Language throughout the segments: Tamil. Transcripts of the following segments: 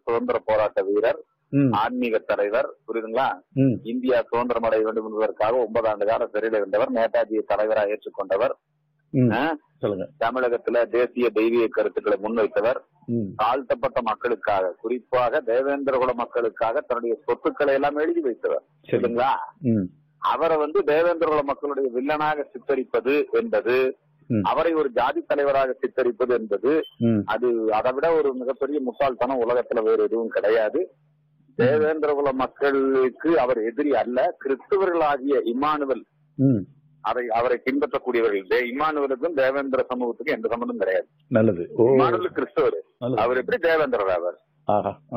சுதந்திர போராட்ட வீரர் ம், ஆன்மீக தலைவர் புரியுதுங்களா ம், இந்தியா சுதந்திரம் அடைய வேண்டும் என்பதற்காக ஒன்பது ஆண்டு கால சிறையில் இருந்தவர் நேதாஜியை தலைவராக ஏற்றுக்கொண்டவர் ம். ஆ, சொல்லுங்க தமிழகத்துல தேசிய தெய்வீக கருத்துக்களை முன்வைத்தவர் ம், தாழ்த்தப்பட்ட மக்களுக்காக குறிப்பாக தேவேந்திரகுல மக்களுக்காக தன்னுடைய சொத்துக்களை எல்லாம் எழுதி வைத்தவர் சரி சரிங்களா ம், அவரை வந்து தேவேந்திரகுல மக்களுடைய வில்லனாக சித்தரிப்பது என்பது ம், அவரை ஒரு ஜாதி தலைவராக சித்தரிப்பது என்பது ம், அது அதை விட ஒரு மிகப்பெரிய முட்டாள்தனம் உலகத்துல வேறு எதுவும் கிடையாது தேவேந்திரகுல மக்களுக்கு அவர் எதிரி அல்ல கிறிஸ்தவர்களாகிய இம்மானுவல் ம். அதை அவரை பின்பற்றக்கூடியவர்கள் தே- இம்மானுவலுக்கும் தேவேந்திர சமூகத்துக்கும் எந்த சம்பந்தம் கிடையாது நல்லது ஓ இம்மானுவல் கிறிஸ்தவர் நல்லது அவர் எப்படி தேவேந்திரர் அவர் ஆஹா ஆ.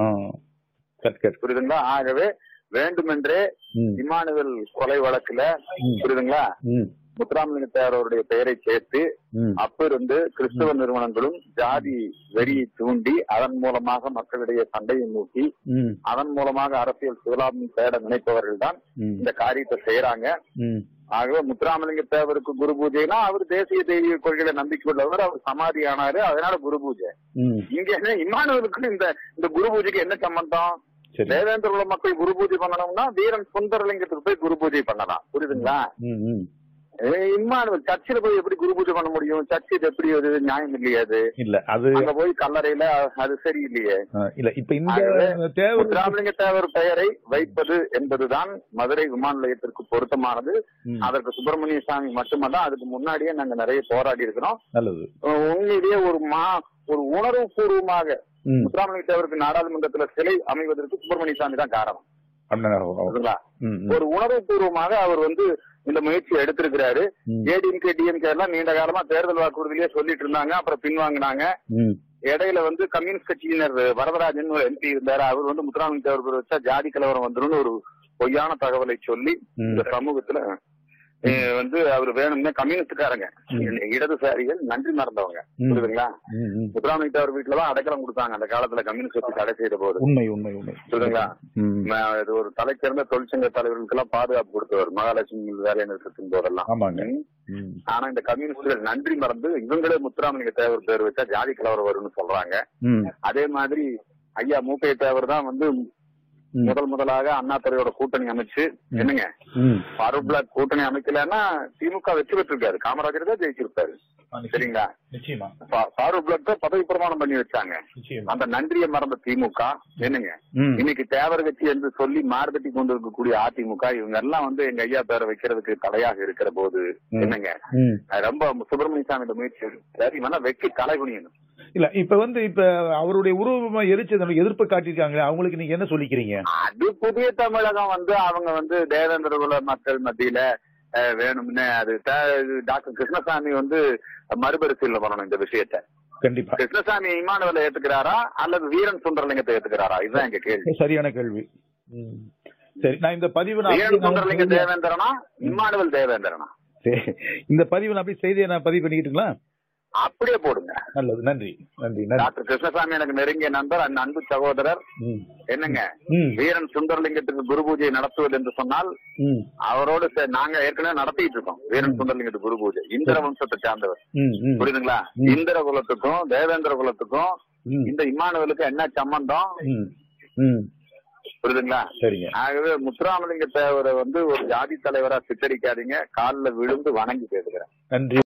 கட் கட் புரியுதுங்களா ஆகவே வேண்டுமென்றே ம், இம்மானுவல் கொலை வழக்குல ம், புரியுதுங்களா ம், முத்துராமலிங்க தேவருடைய பெயரை சேர்த்து ம், அப்ப இருந்து கிறிஸ்தவ நிறுவனங்களும் ஜாதி வெறியை தூண்டி அதன் மூலமாக மக்களிடையே சண்டையை மூட்டி ம், அதன் மூலமாக அரசியல் சுயலாபம் தேட நினைப்பவர்கள் தான் ம், இந்த காரியத்தை செய்யறாங்க ம். ஆகவே முத்துராமலிங்க தேவருக்கு குரு பூஜைனா அவர் தேசிய தெய்வீக கொள்கையில நம்பிக்கை உள்ளவர் அவர் சமாதி ஆனாரு அதனால குரு பூஜை ம். இங்க என்ன இம்மானுவலுக்கு இந்த இந்த குரு பூஜைக்கு என்ன சம்பந்தம் சரி தேவேந்திர குல மக்கள் குரு பூஜை பண்ணணும்னா வீரன் சுந்தரலிங்கத்துக்கு போய் குரு பூஜை பண்ணலாம் புரியுதுங்களா ம், ம். ஏய், இம்மானுவல் சர்ச்சில் போய் எப்படி குரு பூஜை பண்ண முடியும் சர்ச்சு இது எப்படி அது நியாயம் இல்லையே அது இல்ல அது அங்க போய் கல்லறையில அது சரியில்லையே ஆ, இல்ல இப்ப இந்த ஆகவே, தேவை முத்துராமலிங்க தேவர் பெயரை வைப்பது என்பதுதான் மதுரை விமான நிலையத்திற்கு பொருத்தமானது ம், அதற்கு சுப்பிரமணிய சாமி மட்டுமல்ல அதுக்கு முன்னாடியே நாங்க நிறைய போராடி இருக்கிறோம் நல்லது அஹ் உண்மையிலேயே ஒரு மா ஒரு உணர்வு பூர்வமாக ம், முத்துராமலிங்க தேவருக்கு நாடாளுமன்றத்துல சிலை அமைவதற்கு சுப்பிரமணிய சாமி தான் காரணம் அப்படின்னா, ஓ, ஓ. புரியுதுங்களா? ம், ம், ஒரு உணர்வு பூர்வமாக அவர் வந்து இந்த முயற்சியை எடுத்திருக்கிறாரு ம், ஏடிஎம்கே டிஎம்கே எல்லாம் நீண்ட காலமா தேர்தல் வாக்குறுதியிலேயே சொல்லிட்டு இருந்தாங்க அப்புறம் பின்வாங்கினாங்க ம், இடையில வந்து கம்யூனிஸ்ட் கட்சியினர் வரதராஜன் ஒரு எம்பி இருந்தாரு அவர் வந்து முத்துராமலிங்க தேவர் பேர் வச்சா ஜாதி கலவரம் வந்துரும்னு ஒரு பொய்யான தகவலை சொல்லி ம். இந்த சமூகத்துல அஹ், வந்து அவர் வேணும்னே கம்யூனிஸ்டுக்காரங்க ம். இடதுசாரிகள் நன்றி மறந்தவங்க ம். புரியுதுங்களா ம், ம். முத்துராமலிங்க தேவர் வீட்டுல தான் அடைக்கலம் கொடுத்தாங்க அந்த காலத்துல கம்யூனிஸ்ட் கட்சி தடை செய்த போது உண்மை உண்மை உண்மை புரியுதுங்களா ம், ம- இது ஒரு தலைச்சிறந்த தொழிற்சங்க தலைவர்களுக்கெல்லாம் பாதுகாப்பு கொடுத்தவர் மகாலட்சுமி வேலை நிறுத்தத்தின் போதெல்லாம் ஆமாங்க ம். ம், ஆனா இந்த கம்யூனிஸ்டுகள் நன்றி மறந்து இவங்களே முத்துராமலிங்க தேவர் பேர் வச்சா ஜாதி கலவரம் வரும்னு சொல்றாங்க ம், அதே மாதிரி ஐயா மூப்பை தேவர் தான் வந்து ம், முதல் முதலாக அண்ணாதுறையோட கூட்டணி அமைச்சு என்னங்க ம். ஃபாரூக் பிளாக் கூட்டணி அமைக்கலன்னா திமுக வெற்றி பெற்றிருக்காரு காமராஜர் தான் ஜெயிச்சிருப்பாரு சரிங்களா நிச்சயமா ஃபா- ஃபாரூக் பிளாக் தான் பதவி பிரமாணம் பண்ணி வச்சாங்க நிச்சயமா அந்த நன்றியை மறந்த திமுக என்னங்க ம், இன்னைக்கு தேவர் கட்சி என்று சொல்லி மார்கட்டி கொண்டு இருக்கக்கூடிய அதிமுக இவங்க எல்லாம் வந்து எங்க ஐயா பேரை வைக்கிறதுக்கு தடையாக இருக்கிற போது ம். என்னங்க ம். அது ரொம்ப சுப்பிரமணிய சாமி இந்த முயற்சி எடுக்கிறாரு. இவனா வெற்றி தலை குனியணும் இல்ல இப்ப வந்து இப்ப அவருடைய உருவமா எரிச்சு நம்ம எதிர்ப்பு காட்டியிருக்காங்க அவங்களுக்கு நீங்க என்ன சொல்லிக்கிறீங்க அது புதிய தமிழகம் வந்து அவங்க வந்து தேவேந்திர குல மக்கள் மத்தியில அஹ், வேணும்னு அது த- இது டாக்டர் கிருஷ்ணசாமி வந்து மறுபரிசீலனை பண்ணணும் இந்த விஷயத்த கண்டிப்பா கிருஷ்ணசாமி இமானுவலை ஏத்துக்கிறாரா அல்லது வீரன் சுந்தரலிங்கத்தை ஏத்துக்கிறாரா இதுதான் எங்க கேள்வி சரியான கேள்வி ம். சரி நான் இந்த பதிவு நான் வீரன் அப்படியே சுந்தரலிங்க நான் தேவேந்திரனா இம்மானுவல் தேவேந்திரனா சரி. இந்த பதிவு நான் அப்படியே செய்தியை நான் பதிவு பண்ணிக்கிட்டுங்களா அப்படியே போடுங்க நல்லது நன்றி நன்றி நன்றி டாக்டர் கிருஷ்ணசாமி எனக்கு நெருங்கிய நண்பர் அந்த அன்பு சகோதரர் ம். என்னங்க ம். வீரன் சுந்தரலிங்கத்துக்கு குரு பூஜை நடத்துவது என்று சொன்னால் ம். அவரோடு சே- நாங்க ஏற்கனவே நடத்திட்டு இருக்கோம் வீரன் சுந்தரலிங்கத்துக்கு குரு பூஜை இந்திர வம்சத்தை சார்ந்தவர் ம். ம். புரியுதுங்களா ம். இந்திர குலத்துக்கும் தேவேந்திர குலத்துக்கும் ம். இந்த இம்மானுவலுக்கு என்ன சம்பந்தம் ம். ம். புரியுதுங்களா சரிங்க ஆகவே முத்துராமலிங்க தேவரை வந்து ஒரு ஜாதி தலைவரா சித்தரிக்காதீங்க காலில் விழுந்து வணங்கி கேட்டுக்கிறேன் நன்றி